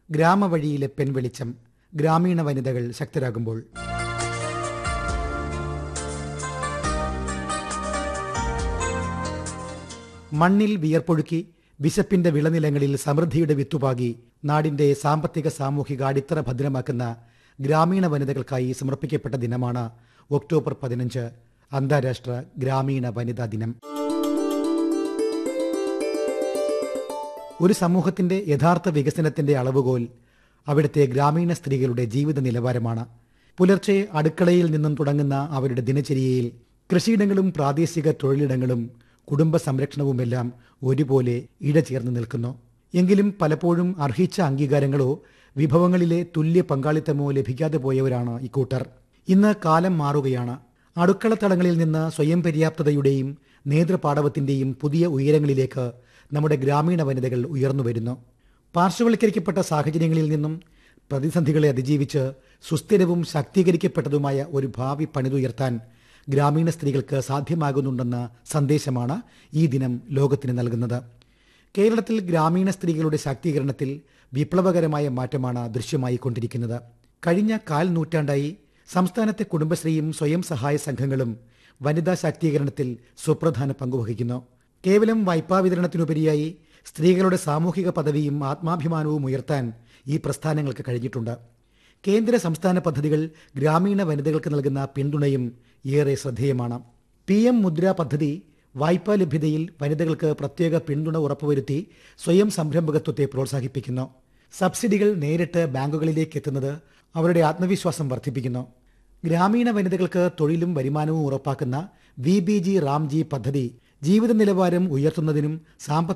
ഗ്രാമവഴിയിലെ പെൺവെളിച്ചം ഗ്രാമീണ വനിതകൾ ശക്തരാകുമ്പോൾ മണ്ണിൽ വിയർപ്പൊഴുക്കി വിശപ്പിന്റെ വിളനിലങ്ങളിൽ സമൃദ്ധിയുടെ വിത്തുപാകി നാടിന്റെ സാമ്പത്തിക സാമൂഹിക അടിത്തറ ഭദ്രമാക്കുന്ന ഗ്രാമീണ വനിതകൾക്കായി സമർപ്പിക്കപ്പെട്ട ദിനമാണ് ഒക്ടോബർ പതിനഞ്ച് അന്താരാഷ്ട്ര ഗ്രാമീണ വനിതാ ദിനം ഒരു സമൂഹത്തിന്റെ യഥാർത്ഥ വികസനത്തിന്റെ അളവുകോൽ അവിടുത്തെ ഗ്രാമീണ സ്ത്രീകളുടെ ജീവിത നിലവാരമാണ് പുലർച്ചെ അടുക്കളയിൽ നിന്നും തുടങ്ങുന്ന അവരുടെ ദിനചര്യയിൽ കൃഷിയിടങ്ങളും പ്രാദേശിക തൊഴിലിടങ്ങളും കുടുംബ സംരക്ഷണവുമെല്ലാം ഒരുപോലെ ഇഴചേർന്ന് നിൽക്കുന്നു എങ്കിലും പലപ്പോഴും അർഹിച്ച അംഗീകാരങ്ങളോ വിഭവങ്ങളിലെ തുല്യ പങ്കാളിത്തമോ ലഭിക്കാതെ പോയവരാണ് ഇക്കൂട്ടർ ഇന്ന് കാലം മാറുകയാണ് അടുക്കളത്തളങ്ങളിൽ നിന്ന് സ്വയം പര്യാപ്തതയുടെയും നേതൃപാടവത്തിന്റെയും പുതിയ ഉയരങ്ങളിലേക്ക് നമ്മുടെ ഗ്രാമീണ വനിതകൾ ഉയർന്നു വരുന്നു പാർശ്വവൽക്കരിക്കപ്പെട്ട സാഹചര്യങ്ങളിൽ നിന്നും പ്രതിസന്ധികളെ അതിജീവിച്ച് സുസ്ഥിരവും ശാക്തീകരിക്കപ്പെട്ടതുമായ ഒരു ഭാവി പണിതുയർത്താൻ ഗ്രാമീണ സ്ത്രീകൾക്ക് സാധ്യമാകുന്നുണ്ടെന്ന സന്ദേശമാണ് ഈ ദിനം ലോകത്തിന് നൽകുന്നത് കേരളത്തിൽ ഗ്രാമീണ സ്ത്രീകളുടെ ശാക്തീകരണത്തിൽ വിപ്ലവകരമായ മാറ്റമാണ് ദൃശ്യമായി കൊണ്ടിരിക്കുന്നത് കഴിഞ്ഞ കാൽ നൂറ്റാണ്ടായി സംസ്ഥാനത്തെ കുടുംബശ്രീയും സ്വയം സഹായ സംഘങ്ങളും വനിതാ ശാക്തീകരണത്തിൽ സുപ്രധാന പങ്കുവഹിക്കുന്നു കേവലം വായ്പാ വിതരണത്തിനുപരിയായി സ്ത്രീകളുടെ സാമൂഹിക പദവിയും ആത്മാഭിമാനവും ഉയർത്താൻ ഈ പ്രസ്ഥാനങ്ങൾക്ക് കഴിഞ്ഞിട്ടുണ്ട് കേന്ദ്ര സംസ്ഥാന പദ്ധതികൾ ഗ്രാമീണ വനിതകൾക്ക് നൽകുന്ന പിന്തുണയും ഏറെ ശ്രദ്ധേയമാണ് പി എം മുദ്ര പദ്ധതി വായ്പാ ലഭ്യതയിൽ വനിതകൾക്ക് പ്രത്യേക പിന്തുണ ഉറപ്പുവരുത്തി സ്വയം സംരംഭകത്വത്തെ പ്രോത്സാഹിപ്പിക്കുന്നു സബ്സിഡികൾ നേരിട്ട് ബാങ്കുകളിലേക്ക് എത്തുന്നത് അവരുടെ ആത്മവിശ്വാസം വർദ്ധിപ്പിക്കുന്നു ഗ്രാമീണ വനിതകൾക്ക് തൊഴിലും വരുമാനവും ഉറപ്പാക്കുന്ന വി ബി ജി റാംജി പദ്ധതി ജീവിത നിലവാരം ഉയർത്തുന്നതിനും സാമ്പത്തിക